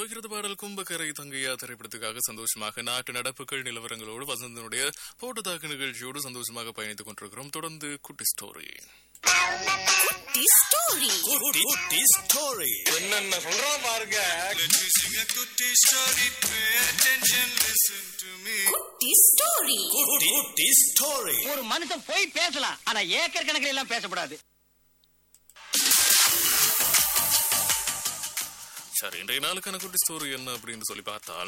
ஒய்கிறது பாடல் கும்பக்கரை தங்கையா திரைப்படத்துக்காக சந்தோஷமாக நாட்டு நடப்புகள் நிலவரங்களோடு வசந்தனுடைய போட்டோதாக்கு நிகழ்ச்சியோடு சந்தோஷமாக பயணித்துக் கொண்டிருக்கிறோம் தொடர்ந்து குட்டி ஸ்டோரி குட்டி ஸ்டோரி குட்டி குட்டி ஸ்டோரி என்னென்ன சொல்றான் பாருங்க Let me sing a goody story. Pay attention, listen to me. குட்டி ஸ்டோரி குட்டி குட்டி ஸ்டோரி ஒரு மனுஷன் போய் பேசலாம் ஆனா ஏக்கர் கணக்கில் எல்லாம் பேசக்கூடாது சரி இன்றைய நாளுக்கான குட்டி ஸ்டோரி என்ன அப்படின்னு சொல்லி பார்த்தால்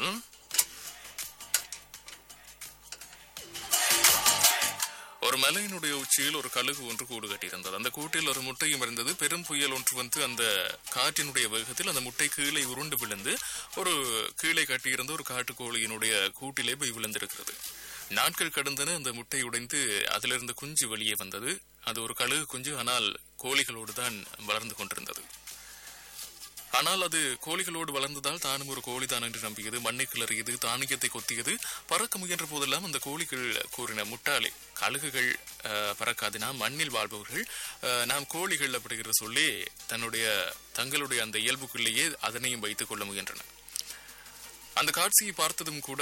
ஒரு மலையினுடைய உச்சியில் ஒரு கழுகு ஒன்று கூடு கட்டியிருந்தது அந்த கூட்டில் ஒரு முட்டையும் இருந்தது பெரும் புயல் ஒன்று வந்து அந்த காற்றினுடைய வேகத்தில் அந்த முட்டை கீழே உருண்டு விழுந்து ஒரு கீழே கட்டியிருந்த ஒரு காட்டுக்கோழியினுடைய கூட்டிலே போய் விழுந்திருக்கிறது நாட்கள் கடந்தன அந்த முட்டை உடைந்து அதிலிருந்து குஞ்சு வெளியே வந்தது அது ஒரு கழுகு குஞ்சு ஆனால் கோழிகளோடு தான் வளர்ந்து கொண்டிருந்தது ஆனால் அது கோழிகளோடு வளர்ந்ததால் தானும் ஒரு கோழிதான் என்று நம்பியது மண்ணை கிளறியது தானியத்தை கொத்தியது பறக்க முயன்ற போதெல்லாம் அந்த கோழிகள் கூறின முட்டாளே கழுகுகள் அஹ், பறக்காது நாம் மண்ணில் வாழ்பவர்கள் அஹ், நாம் கோழிகள் அப்படிங்கிற சொல்லி தன்னுடைய தங்களுடைய அந்த இயல்புக்குள்ளேயே அதனையும் வைத்துக் கொள்ள முயன்றன அந்த காட்சியை பார்த்ததும் கூட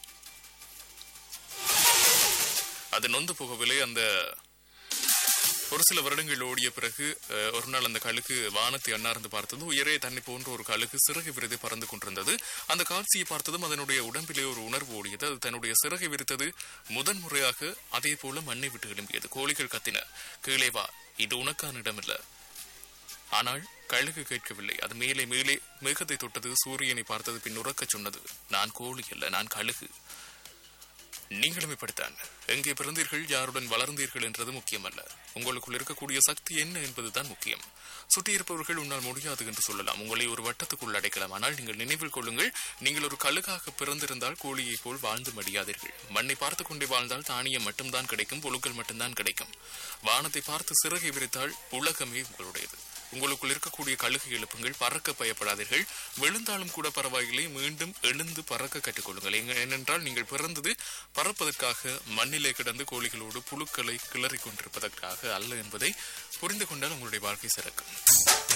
அது நொந்து போகவில்லை அந்த ஒரு சில வருடங்கள் ஓடிய பிறகு அஹ், ஒரு நாள் அந்த கழுகு வானத்தை அண்ணார்ந்து பார்த்தது உயரே தன்னை போன்ற ஒரு கழுகு சிறகை விரித்து பறந்து கொண்டிருந்தது அந்த காட்சியை பார்த்ததும் அதனுடைய உடம்பிலே ஒரு உணர்வு ஓடியது அது தன்னுடைய சிறகை விரித்தது முதன் முறையாக அதே போல மண்ணை விட்டு எழும்பியது கோழிகள் கத்தின கீழே வா இது உனக்கான இடமில்ல ஆனால் கழுகு கேட்கவில்லை அது மேலே மேலே மேகத்தை தொட்டது சூரியனை பார்த்தது பின் உறக்கச் சொன்னது நான் கோழி அல்ல நான் கழுகு நீங்களும் இப்படித்தான் எங்கே பிறந்தீர்கள் யாருடன் வளர்ந்தீர்கள் என்றது முக்கியமல்ல உங்களுக்குள் இருக்கக்கூடிய சக்தி என்ன என்பதுதான் முக்கியம் சுற்றி இருப்பவர்கள் உன்னால் முடியாது என்று சொல்லலாம் உங்களை ஒரு வட்டத்துக்குள் அடைக்கலாம் ஆனால் நீங்கள் நினைவில் கொள்ளுங்கள் நீங்கள் ஒரு கழுகாக பிறந்திருந்தால் கோழியைப் போல் வாழ்ந்து மடியாதீர்கள் மண்ணை பார்த்து கொண்டே வாழ்ந்தால் தானியம் மட்டும்தான் கிடைக்கும் புழுக்கள் மட்டும்தான் கிடைக்கும் வானத்தை பார்த்து சிறகை விரித்தால் உலகமே உங்களுடையது உங்களுக்குள் இருக்கக்கூடிய கழுகு எழுப்புங்கள் பறக்க பயப்படாதீர்கள் விழுந்தாலும் கூட பரவாயில்லை மீண்டும் எழுந்து பறக்க கற்றுக்கொள்ளுங்கள் எங்க- ஏனென்றால் நீங்கள் பிறந்தது பறப்பதற்காக மண்ணிலே கிடந்து கோழிகளோடு புழுக்களை கிளறிக் கொண்டிருப்பதற்காக அல்ல என்பதை புரிந்து கொண்டால் உங்களுடைய வாழ்க்கை சிறக்கும்